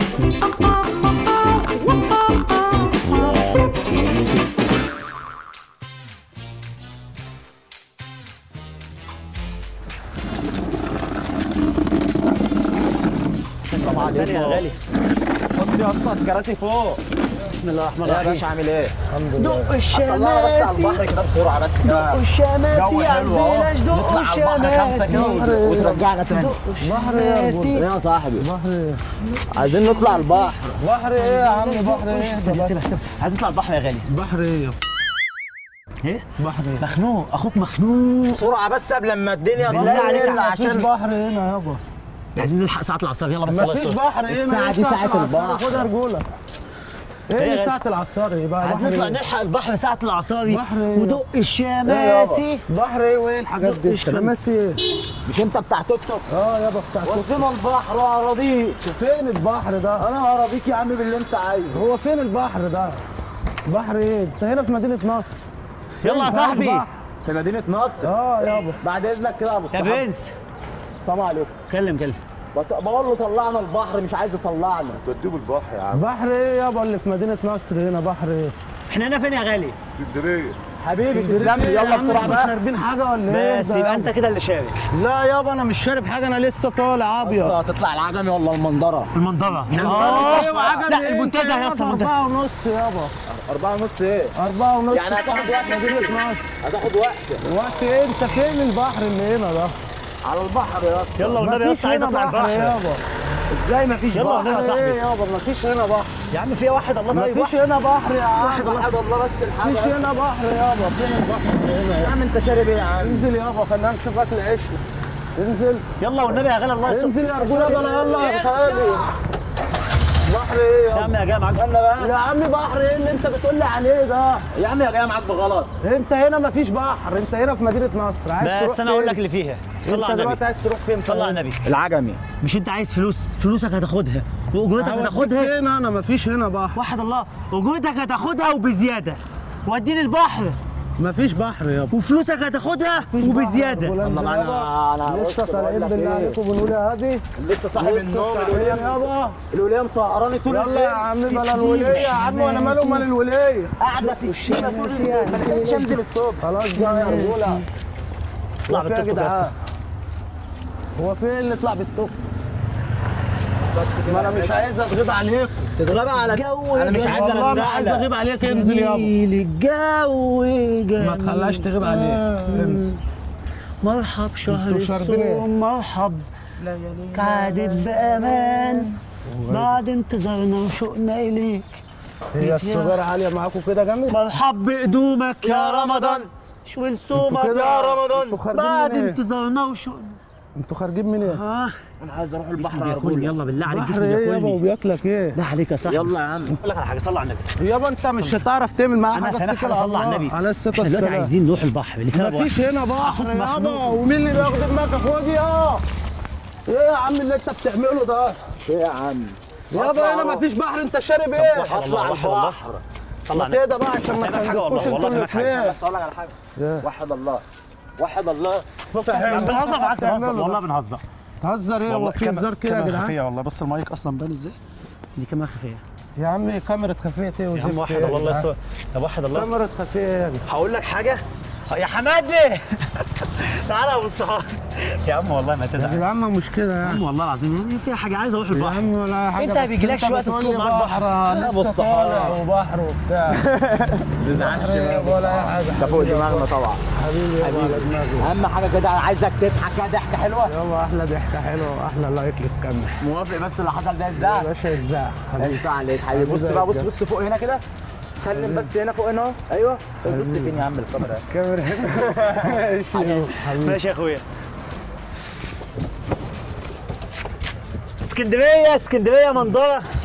طبعا ثانية يا غالي حط يا اسطى الكراسي فوق بسم الله الرحمن يا الرحيم باشا عامل ايه؟ الحمد لله دق طلعنا بس على الشماسي البحر كده بسرعه بس كده دق جو الشماسي يا حلو اهو عبيلاش دق نطلع على البحر خمسة كده الشماسي وت- وترجعنا تاني دق الشماسي يا صاحبي بحر عايزين نطلع البحر بحر ايه يا عم بحر ايه سيبها سيبها سيبها عايز تطلع البحر يا غالي بحر ايه ايه بحر ايه مخنوق اخوك مخنوق بسرعه بس قبل ما الدنيا بالله تضيع عليك لنا مفيش عشان بحر هنا يابا عايزين نلحق ساعة العصار يلا بس الله مفيش يستر. بحر هنا الساعة إيه دي ساعة العصار؟ البحر. خدها رجولة إيه ايه يا دي ساعة العصار ايه بقى عايز بحر نطلع إيه؟ نلحق البحر ساعة العصاري بحر إيه؟ ودق الشماسي بحر ايه وايه الحاجات دي الشمس. شماسي ايه مش انت بتاع توك توك اه يابا بتاع ودينا البحر واراضيك فين البحر ده انا هراضيك يا عم باللي انت عايزه هو فين البحر ده بحر ايه انت هنا في مدينة نصر يلا يا فين صاحبي البحر؟ في مدينه نصر اه يابا بعد اذنك كده يا ابو يا الصحاب برنس السلام عليكم كلم كلم بط- بقول له طلعنا البحر مش عايز يطلعنا توديه بالبحر يا عم بحر ايه يابا اللي في مدينة نصر هنا بحر ايه احنا هنا فين يا غالي اسكندريه حبيبي تسلم لي يا يلا عم بسرعه مش بقى شاربين حاجة ولا ايه بس ده يبقى يابا؟ انت كده اللي شارب لا يابا انا مش شارب حاجة انا لسه طالع ابيض هتطلع العجمي ولا المنظره المنظرة ايوه عجل لا المنتزه يا اسطى المنتزه أربعة ونص يابا أربعة ونص ايه أربعة ونص يعني هتاخد وقت مدينة نصر هتاخد وقت وقت ايه انت فين البحر اللي هنا ده؟ على البحر يا اسطى يلا والنبي يا مفيش اسطى عايز هنا اطلع بحر البحر يابا ازاي مفيش يلا بحر والنبي يا صاحبي ايه يابا مفيش هنا بحر يا عم في واحد الله طيب مفيش هنا بحر يا عم واحد الله بس الحاجه مفيش هنا بحر يابا فين البحر اللي هنا يا يا عم انت شارب ايه يا عم انزل يابا خلينا نشوف اكل عيش انزل يلا والنبي يا غالي الله يستر انزل يا رجوله يلا يلا تعالي بحر ايه يا يابا عم يا جاي معاك استنى بقى يا عم بحر ايه اللي انت بتقول لي عليه ده؟ يا عم يا جاي معاك بغلط انت هنا مفيش بحر انت هنا في مدينة نصر عايز تروح بس انا اقول فين؟ لك اللي فيها صلى انت على دلوقتي النبي عايز تروح فين صلى على طيب؟ النبي العجمي مش انت عايز فلوس فلوسك هتاخدها واجرتك هوديك هتاخدها فين انا مفيش هنا بحر واحد الله اجرتك هتاخدها وبزياده واديني البحر مفيش بحر يابا وفلوسك هتاخدها وبزياده الله بقى انا انا لسه بص طالعين بقول لك بالله ايه. عليكم بنقول يا هادي لسه صاحب لسه النوم طالعين الوليه يابا الوليه مسهراني طول يلا يا عم بلا الولية يا عم وانا ماله مال الولية قاعده في السينما طول الليل ما لقيتش انزل الصبح خلاص بقى يا رجولة اطلع هو في إيه يا بالتوك توك يا جدعان؟ اسطى هو فين اللي طلع بالتوك ما انا مش عايز اغيب عليك تتغاب على جو انا مش عايز والله ما عايز اغيب عليك انزل يابا الجو جميل ما تخليهاش تغيب عليك انزل مرحب شهر انتوا شاربين ايه؟ الصوم مرحب كعادت بأمان بعد انتظارنا وشوقنا إليك هي السجارة عالية معاكم كده جامد مرحب بقدومك يا رمضان شو نصومك انتوا كده يا رمضان انتوا خارجين بعد من ايه؟ انتظارنا وشوقنا انتوا خارجين من ايه؟ ها انا عايز اروح البحر جسمي على بياكلني طول يلا بالله عليك بحر جسمي ايه يابا بياكلني وبياكلك ايه؟ ده عليك يا صاحبي يلا يا عم اقول لك على حاجه صلي على النبي يابا انت مش هتعرف تعمل معاه انا حاجة فاهمك اتكل حاجه صلي على الله. النبي على الصلاة احنا دلوقتي والسلام عايزين نروح البحر لسبب مفيش واحد. هنا بحر أخوك يابا مخنوق. ومين اللي بياخد دماغك خد يا ايه يا عم اللي انت بتعمله ده؟ ايه يا عم يابا هنا مفيش بحر انت شارب ايه؟ واحد الله واحد الله صلي على كده النبي بقى عشان ما فاهمك حاجة والله، تخلصوش والله انتوا فاهمك حاجة. الاثنين بس اقول لك على حاجه ايه؟ وحد الله وحد الله فاهم بنهزر معاك بنهزر بتعمله والله ده. بنهزر تهزر ايه هو في هزار كده يا جدعان؟ خفيه والله بص المايك اصلا بان ازاي دي كاميرا خفيه يا عم كاميرا خفيه ايه يا وزفت عم واحد ايه يا الله الله جدعان؟ يستر طب واحد الله كاميرا خفيه ايه يا جدعان؟ هقول لك حاجه يا حمادي تعالى يا ابو الصحاب يا عم والله ما يا تزعل يا جدعان ما مشكله يعني عم والله العظيم يعني فيها حاجه عايز اروح يا البحر عم ولا حاجه انت بس بيجيلكش وقت بتقول تكون لي معاك بحر. لا، لسه بص طالع حالة. وبحر وبتاع تزعلش بحر ايه ولا اي حاجه ده فوق دماغنا طبعا حبيبي يابا على دماغي اهم حاجه كده عايزك تضحك كده ضحكه حلوه يابا احلى ضحكه حلوه واحلى لايك للكاميرا موافق بس اللي حصل ده يا ازاي باشا يتذاع حبيبي انت عليك حبيبي بص بقى بص بص فوق هنا كده اتكلم بس هنا فوق هنا اهو ايوه طب بص فين يا عم الكاميرا الكاميرا ماشي يابا حبيبي ماشي يا اخويا اسكندريه اسكندريه منظره